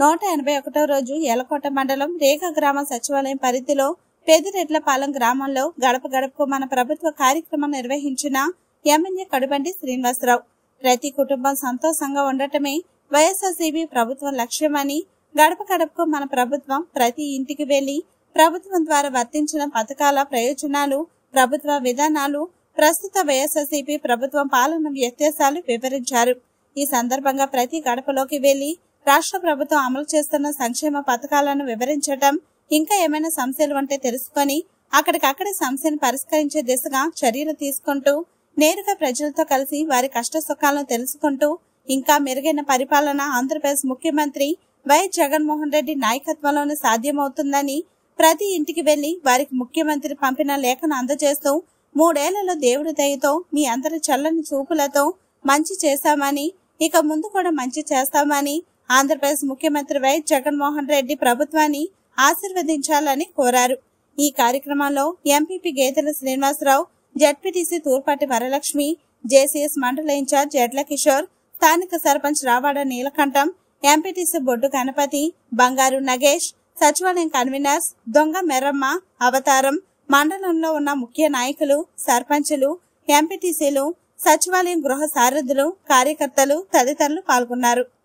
నూట ఎనభై ఒకటో రోజు ఎలకోట మండలం రేఖ గ్రామ సచివాలయం పరిధిలో పెదిరెడ్లపాలెం గ్రామంలో గడప గడపకు మన ప్రభుత్వ కార్యక్రమం నిర్వహించిన ఎమ్మెల్యే కడుబండి శ్రీనివాసరావు ప్రతి కుటుంబం సంతోషంగా ఉండటమే వైఎస్ఆర్సీపీ ప్రభుత్వం లక్ష్యమని గడప గడపకు మన ప్రభుత్వం ప్రతి ఇంటికి వెళ్లి ప్రభుత్వం ద్వారా వర్తించిన పథకాల ప్రయోజనాలు ప్రభుత్వ విధానాలు ప్రస్తుత వైఎస్ఆర్సీపీ ప్రభుత్వం పాలన వ్యత్యాసాలు వివరించారు ఈ సందర్భంగా ప్రతి గడపలోకి వెళ్లి రాష్ట్ర ప్రభుత్వం అమలు చేస్తున్న సంక్షేమ పథకాలను వివరించడం ఇంకా ఏమైనా సమస్యలు ఉంటే తెలుసుకొని అక్కడికక్కడే సమస్యను పరిష్కరించే దిశగా చర్యలు తీసుకుంటూ నేరుగా ప్రజలతో కలిసి వారి కష్ట సుఖాలను తెలుసుకుంటూ ఇంకా మెరుగైన పరిపాలన ఆంధ్రప్రదేశ్ ముఖ్యమంత్రి వైఎస్ జగన్మోహన్ రెడ్డి నాయకత్వంలోనే సాధ్యమవుతుందని ప్రతి ఇంటికి వెళ్లి వారికి ముఖ్యమంత్రి పంపిన లేఖను అందజేస్తూ మూడేళ్లలో దేవుడి దయతో మీ అందరి చల్లని చూపులతో మంచి చేశామని ఇక ముందు కూడా మంచి చేస్తామని ఆంధ్రప్రదేశ్ ముఖ్యమంత్రి వైఎస్ జగన్మోహన్ రెడ్డి ప్రభుత్వాన్ని ఆశీర్వదించాలని కోరారు ఈ కార్యక్రమంలో MPP Gedela Srinivasarao ZPTC Thurpati Varalakshmi JCS మండల ఇన్ఛార్జ్ ఎడ్ల కిషోర్ స్థానిక సర్పంచ్ రావాడ నీలకంఠం ఎంపీటీసీ బొడ్డు గణపతి బంగారు నగేష్ సచివాలయం కన్వీనర్స్ దొంగ మెర్రమ్మ అవతారం మండలంలో ఉన్న ముఖ్య నాయకులు సర్పంచులు ఎంపీటీసీలు సచివాలయం గృహ సారథులు కార్యకర్తలు తదితరులు పాల్గొన్నారు